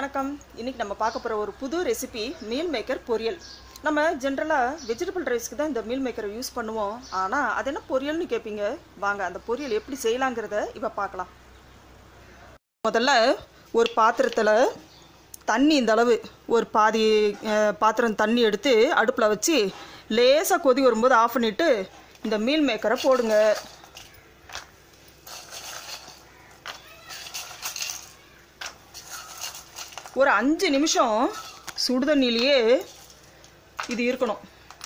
வணக்கம் இன்னைக்கு நம்ம பார்க்க போகிற ஒரு புது ரெசிபி மீல் மேக்கர் பொரியல் நம்ம ஜென்ரலாக வெஜிடபிள் ரைஸ்க்கு தான் இந்த மீல் மேக்கரை யூஸ் பண்ணுவோம் ஆனால் அது என்ன பொரியல்னு கேட்பீங்க வாங்க அந்த பொரியல் எப்படி செய்யலாங்கிறத இப்போ பார்க்கலாம் முதல்ல ஒரு பாத்திரத்தில் தண்ணி இந்த அளவு ஒரு பாதி அஹ், பாத்திரம் தண்ணி எடுத்து அடுப்பில் வச்சு லேசாக கொதி வரும்போது ஆஃப் பண்ணிவிட்டு இந்த மீல் மேக்கரை போடுங்க ஒரு அஞ்சு நிமிஷம் சுடுதண்ணிலேயே இது இருக்கணும்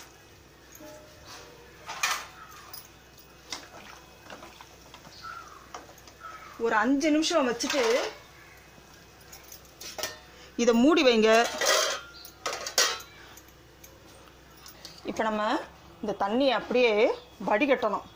ஒரு அஞ்சு நிமிஷம் வச்சுட்டு இதை மூடி வைங்க இப்போ நம்ம இந்த தண்ணியை அப்படியே வடிகட்டணும்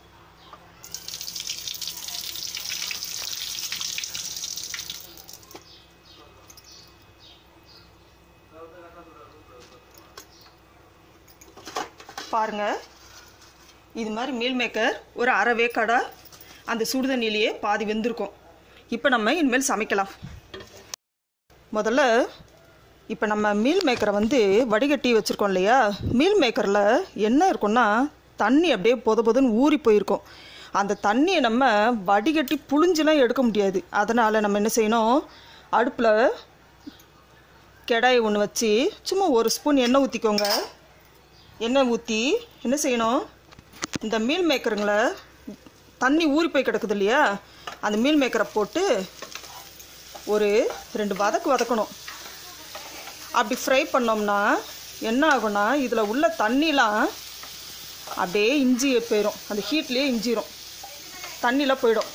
பாருங்க இது மாதிரி மீல் மேக்கர் ஒரு அரை வேக்காடா அந்த சுடுதண்ணிலேயே பாதி வெந்திருக்கும் இப்போ நம்ம இனிமேல் சமைக்கலாம் முதல்ல இப்போ நம்ம மீல் மேக்கரை வந்து வடிகட்டி வச்சுருக்கோம் இல்லையா மீல் மேக்கரில் என்ன இருக்கும்னா தண்ணி அப்படியே பொத பொதன்னு ஊறி போயிருக்கும் அந்த தண்ணியை நம்ம வடிகட்டி புழிஞ்செல்லாம் எடுக்க முடியாது அதனால் நம்ம என்ன செய்யணும் அடுப்பில் கெடாய் ஒன்று வச்சு சும்மா ஒரு ஸ்பூன் எண்ணெய் ஊற்றிக்கோங்க எண்ணெய் ஊற்றி என்ன செய்யணும் இந்த மீல் மேக்கருங்களை தண்ணி ஊறி போய் கிடக்குது இல்லையா அந்த மீல் மேக்கரை போட்டு ஒரு ரெண்டு வதக்கு வதக்கணும் அப்படி ஃப்ரை பண்ணோம்னா என்ன ஆகும்னா இதில் உள்ள தண்ணிலாம் அப்படியே இஞ்சி போயிடும் அந்த ஹீட்லேயே இஞ்சிரும் தண்ணிலாம் போயிடும்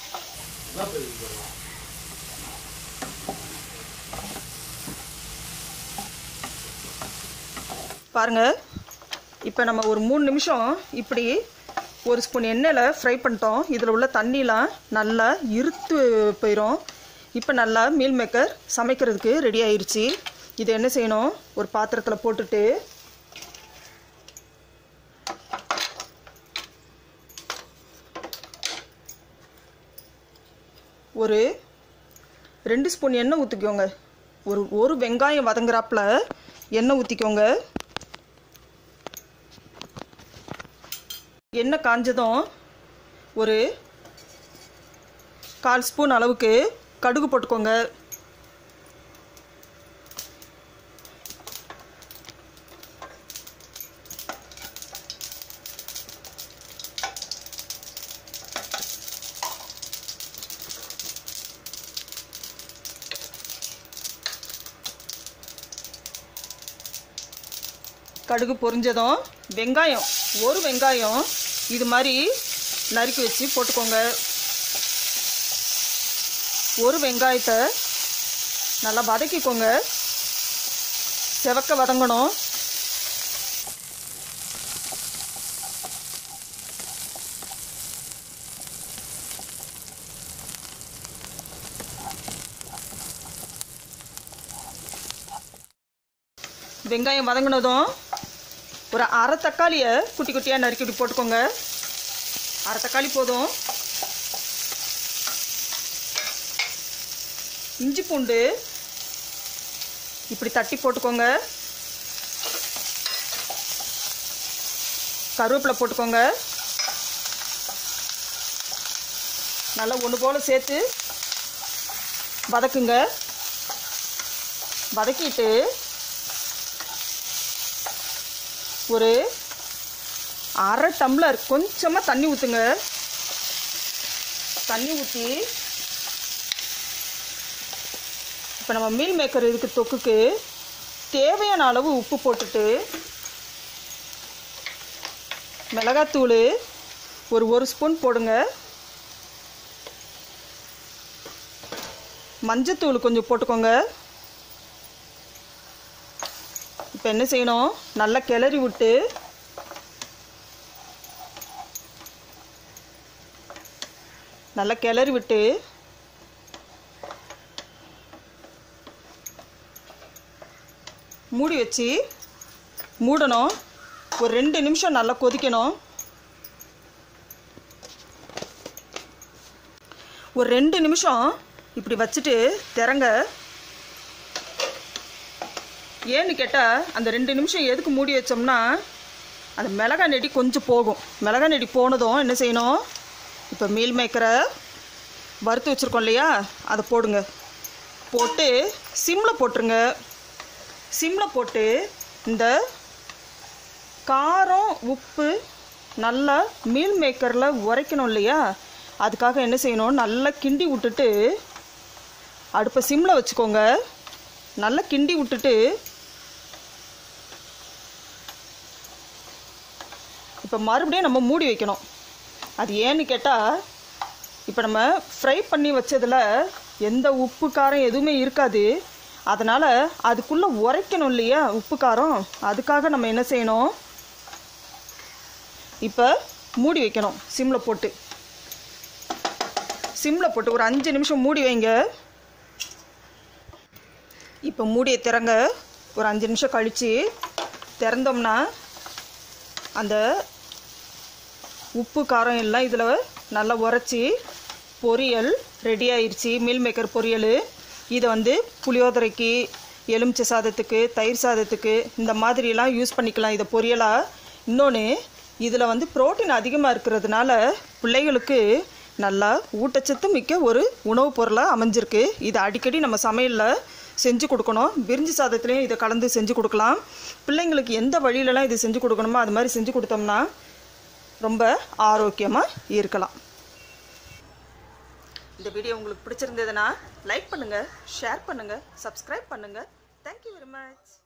பாருங்க இப்போ நம்ம ஒரு மூணு நிமிஷம் இப்படி ஒரு ஸ்பூன் எண்ணெயில் ஃப்ரை பண்ணிட்டோம் இதில் உள்ள தண்ணிலாம் நல்லா இருத்து போயிடும் இப்போ நல்லா மீல் மேக்கர் சமைக்கிறதுக்கு ரெடி ஆயிருச்சு இது என்ன செய்யணும் ஒரு பாத்திரத்தில் போட்டுட்டு ஒரு ரெண்டு ஸ்பூன் எண்ணெய் ஊற்றிக்கோங்க ஒரு ஒரு வெங்காயம் வதங்குறாப்புல எண்ணெய் ஊற்றிக்கோங்க எண்ணெய் காஞ்சதும் ஒரு கால் ஸ்பூன் அளவுக்கு கடுகு போட்டுக்கோங்க கடுகு பொரிஞ்சதும் வெங்காயம் ஒரு வெங்காயம் இது மாதிரி நறுக்கி வச்சு போட்டுக்கோங்க ஒரு வெங்காயத்தை நல்லா வதக்கிக்கோங்க செவக்க வதங்கணும் வெங்காயம் வதங்கினதும் ஒரு அரை தக்காளியை குட்டி குட்டியாக நறுக்கி இப்படி போட்டுக்கோங்க அரை தக்காளி போதும் இஞ்சி பூண்டு இப்படி தட்டி போட்டுக்கோங்க கருவேப்பிலை போட்டுக்கோங்க நல்லா ஒன்று போல் சேர்த்து வதக்குங்க வதக்கிட்டு ஒரு அரை டம்ளர் கொஞ்சமாக தண்ணி ஊற்றுங்க தண்ணி ஊற்றி இப்போ நம்ம மீல் மேக்கர் இதுக்கு தொக்குக்கு தேவையான அளவு உப்பு போட்டுட்டு மிளகாத்தூள் ஒரு ஒரு ஸ்பூன் போடுங்க மஞ்சத்தூள் கொஞ்சம் போட்டுக்கோங்க இப்போ என்ன செய்யணும் நல்லா கிளறி விட்டு நல்லா கிளறி விட்டு மூடி வச்சு மூடணும் ஒரு ரெண்டு நிமிஷம் நல்லா கொதிக்கணும் ஒரு ரெண்டு நிமிஷம் இப்படி வச்சுட்டு திறங்க ஏன்னு கேட்டால் அந்த ரெண்டு நிமிஷம் எதுக்கு மூடி வச்சோம்னா அந்த மிளகா நெடி கொஞ்சம் போகும் மிளகா நெடி போனதும் என்ன செய்யணும் இப்போ மீல் மேக்கரை வறுத்து வச்சுருக்கோம் இல்லையா அதை போடுங்க போட்டு சிம்மில் போட்டுருங்க சிம்மில் போட்டு இந்த காரம் உப்பு நல்லா மீல் மேக்கரில் உரைக்கணும் இல்லையா அதுக்காக என்ன செய்யணும் நல்லா கிண்டி விட்டுட்டு அடுப்பை சிம்மில் வச்சுக்கோங்க நல்லா கிண்டி விட்டுட்டு இப்போ மறுபடியும் நம்ம மூடி வைக்கணும் அது ஏன்னு கேட்டால் இப்போ நம்ம ஃப்ரை பண்ணி வச்சதில் எந்த உப்பு காரம் எதுவுமே இருக்காது அதனால் அதுக்குள்ளே உரைக்கணும் இல்லையா உப்பு காரம் அதுக்காக நம்ம என்ன செய்யணும் இப்போ மூடி வைக்கணும் சிம்மில் போட்டு சிம்மில் போட்டு ஒரு அஞ்சு நிமிஷம் மூடி வைங்க இப்போ மூடியை திறங்க ஒரு அஞ்சு நிமிஷம் கழித்து திறந்தோம்னா அந்த உப்பு காரம் எல்லாம் இதில் நல்லா உரைச்சி பொரியல் ரெடி ஆயிடுச்சு மீல் மேக்கர் பொரியல் இதை வந்து புளியோதரைக்கு எலுமிச்சை சாதத்துக்கு தயிர் சாதத்துக்கு இந்த மாதிரிலாம் யூஸ் பண்ணிக்கலாம் இதை பொரியலாக இன்னொன்று இதில் வந்து புரோட்டீன் அதிகமாக இருக்கிறதுனால பிள்ளைகளுக்கு நல்லா ஊட்டச்சத்து மிக்க ஒரு உணவுப் பொருளாக அமைஞ்சிருக்கு இதை அடிக்கடி நம்ம சமையலில் செஞ்சு கொடுக்கணும் பிரிஞ்சி சாதத்துலேயும் இதை கலந்து செஞ்சு கொடுக்கலாம் பிள்ளைங்களுக்கு எந்த வழியிலலாம் இது செஞ்சு கொடுக்கணுமோ அது மாதிரி செஞ்சு கொடுத்தோம்னா ரொம்ப ஆரோக்கியமாக இருக்கலாம் இந்த வீடியோ உங்களுக்கு பிடிச்சிருந்ததுன்னா லைக் பண்ணுங்கள் ஷேர் பண்ணுங்கள் சப்ஸ்கிரைப் பண்ணுங்கள் தேங்க்யூ வெரி மச்